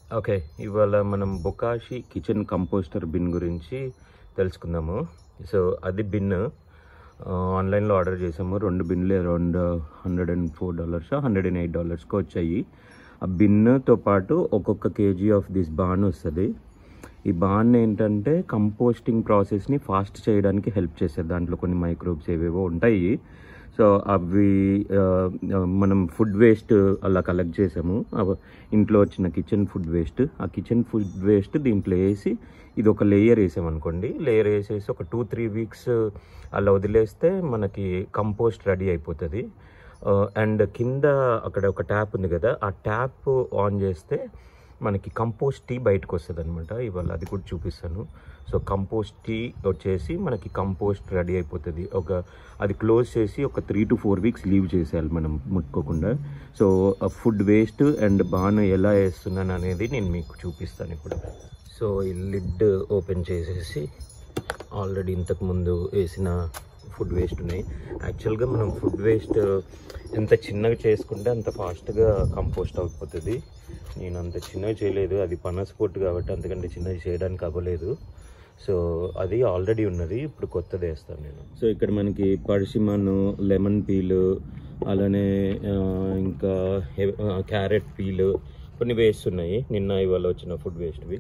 okay ఇవాళ మనం bokashi kitchen composter bin గురించి తెలుసుకుందాము సో అది బిన్ ఆన్లైన్లో ఆర్డర్ చేసాము రెండు బిన్లు around hundred and four dollars hundred and eight డాలర్స్కి వచ్చాయి ఆ బిన్తో పాటు ఒక్కొక్క కేజీ ఆఫ్ దిస్ బాన్ వస్తుంది ఈ బాన్ ఏంటంటే కంపోస్టింగ్ ప్రాసెస్ని ఫాస్ట్ చేయడానికి హెల్ప్ చేస్తుంది దాంట్లో కొన్ని మైక్రోబ్స్ ఏవేవో ఉంటాయి సో అవి ఆ, ఆ, మనం ఫుడ్ వేస్ట్ అలా కలెక్ట్ చేసాము అవ- ఇంట్లో వచ్చిన కిచెన్ ఫుడ్ వేస్ట్ ఆ కిచెన్ ఫుడ్ వేస్ట్ దీంట్లో వేసి ఇది ఒక లేయర్ వేసామనుకోండి లేయర్ వేసేసి ఒక టూ త్రీ వీక్స్ అలా వదిలేస్తే మనకి కంపోస్ట్ రెడీ అయిపోతుంది అండ్ కింద అక్కడ ఒక ట్యాప్ ఉంది కదా ఆ ట్యాప్ ఆన్ చేస్తే మనకి కంపోస్ట్ టీ బయటకు వస్తుంది అనమాట ఇవాళ అది కూడా చూపిస్తాను సో కంపోస్ట్ టీ వచ్చేసి మనకి కంపోస్ట్ రెడీ అయిపోతుంది ఒక అది క్లోజ్ చేసి ఒక three to four weeks leave చేసేయాలి మనం ముట్టుకోకుండా సో ఫుడ్ వేస్ట్ అండ్ బాగా ఎలా వేస్తున్నాను అనేది నేను మీకు చూపిస్తాను ఇప్పుడు సో ఈ లిడ్ ఓపెన్ చేసేసి ఆల్రెడీ ఇంతకుముందు వేసిన ఫుడ్ వేస్ట్ ఉన్నాయి యాక్చువల్గా మనం ఫుడ్ వేస్ట్ ఎంత చిన్నగా చేసుకుంటే అంత ఫాస్ట్గా కంపోస్ట్ అయిపోతుంది నేను అంత చిన్నగా చేయలేదు అది పనసపోర్ట్ కాబట్టి అంతకంటే చిన్నది చేయడానికి అవ్వలేదు సో అది ఆల్రెడీ ఉన్నది ఇప్పుడు కొత్తది వేస్తాను నేను సో ఇక్కడ మనకి పడిసిమను లెమన్ పీల్ అలానే ఆ, ఇంకా క్యారెట్ పీల్ కొన్ని వేస్ట్ ఉన్నాయి నిన్న ఇవాళ వచ్చిన ఫుడ్ వేస్ట్వి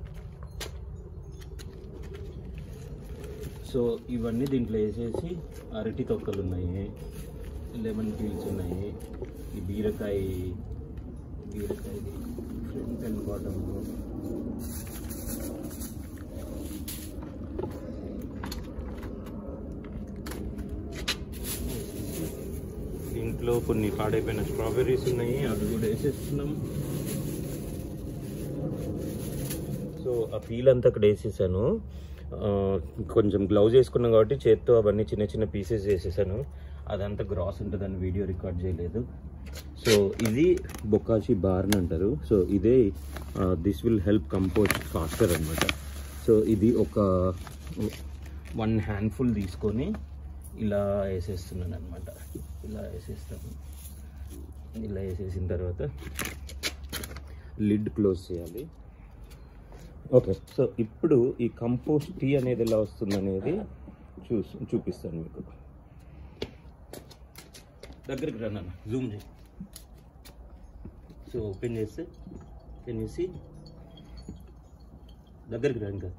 సో ఇవన్నీ దీంట్లో వేసేసి అరటి తొక్కలు ఉన్నాయి లెమన్ పీల్స్ ఉన్నాయి ఈ బీరకాయ బీరకాయ ఫ్రంట్ అండ్ బాటమ్ దీంట్లో కొన్ని పాడైపోయిన స్ట్రాబెర్రీస్ ఉన్నాయి అవి కూడా వేసేస్తున్నాం సో ఆ పీల్ అంతా అక్కడ వేసేసాను ఆ, కొంచెం గ్లౌజ్ వేసుకున్నాం కాబట్టి చేత్తో అవన్నీ చిన్న చిన్న పీసెస్ వేసేసాను అదంతా గ్రాస్ ఉంటుందని వీడియో రికార్డ్ చేయలేదు సో ఇది బొకాషి బార్న్ అంటారు సో ఇదే this will help compost faster అనమాట సో ఇది ఒక వన్ హ్యాండ్ఫుల్ తీసుకొని ఇలా వేసేస్తున్నాను అనమాట ఇలా వేసేస్తాను ఇలా వేసేసిన తర్వాత లిడ్ క్లోజ్ చేయాలి ఓకే సో ఇప్పుడు ఈ కంపోస్ట్ టీ అనేది ఎలా వస్తుంది అనేది చూ చూపిస్తాను మీకు దగ్గరికి రా నాన్న జూమ్ చేయి సో ఓపెన్ చేస్తే కెన్ యూ సీ దగ్గరికి రా ఇంకా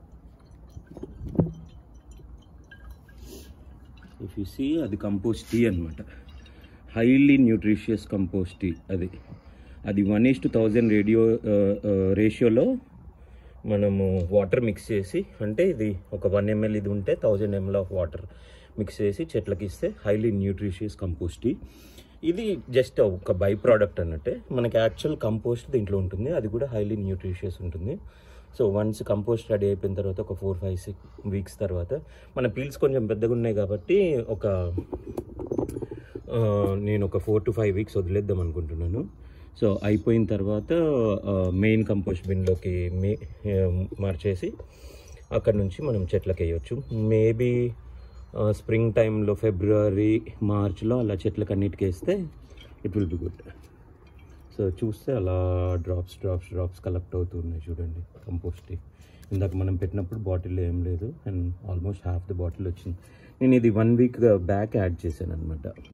ఇఫ్ యూ సీ అది కంపోస్ట్ టీ అనమాట హైలీ న్యూట్రిషియస్ కంపోస్ట్ టీ అది అది one is to thousand radio రేషియోలో మనము వాటర్ మిక్స్ చేసి అంటే ఇది ఒక వన్ ఎంఎల్ ఇది ఉంటే thousand ML of water mix చేసి చెట్లకి ఇస్తే హైలీ న్యూట్రిషియస్ కంపోస్ట్ టీ ఇది జస్ట్ ఒక బై ప్రోడక్ట్ అన్నట్టే మనకి యాక్చువల్ కంపోస్ట్ దీంట్లో ఉంటుంది అది కూడా హైలీ న్యూట్రిషియస్ ఉంటుంది సో వన్స్ కంపోస్ట్ రెడీ అయిపోయిన తర్వాత ఒక ఫోర్ ఫైవ్ సిక్స్ వీక్స్ తర్వాత మన పీల్స్ కొంచెం పెద్దగా ఉన్నాయి కాబట్టి ఒక ఆ, నేను ఒక ఫోర్ టు ఫైవ్ వీక్స్ వదిలేద్దాం అనుకుంటున్నాను సో అయిపోయిన తర్వాత మెయిన్ కంపోస్ట్ బిన్లోకి మే ఆ, మార్చేసి అక్కడ నుంచి మనం చెట్లకి వేయచ్చు మేబీ స్ప్రింగ్ టైంలో ఫిబ్రవరి మార్చ్లో అలా చెట్లకు అన్నిటికి వేస్తే it will be good so చూస్తే అలా డ్రాప్స్ డ్రాప్స్ డ్రాప్స్ కలెక్ట్ అవుతున్నాయి చూడండి కంపోస్ట్ ఇందాక మనం పెట్టినప్పుడు బాటిల్లో ఏం లేదు and almost half the bottle వచ్చింది నేను ఇది వన్ వీక్ బ్యాక్ యాడ్ చేశాను అనమాట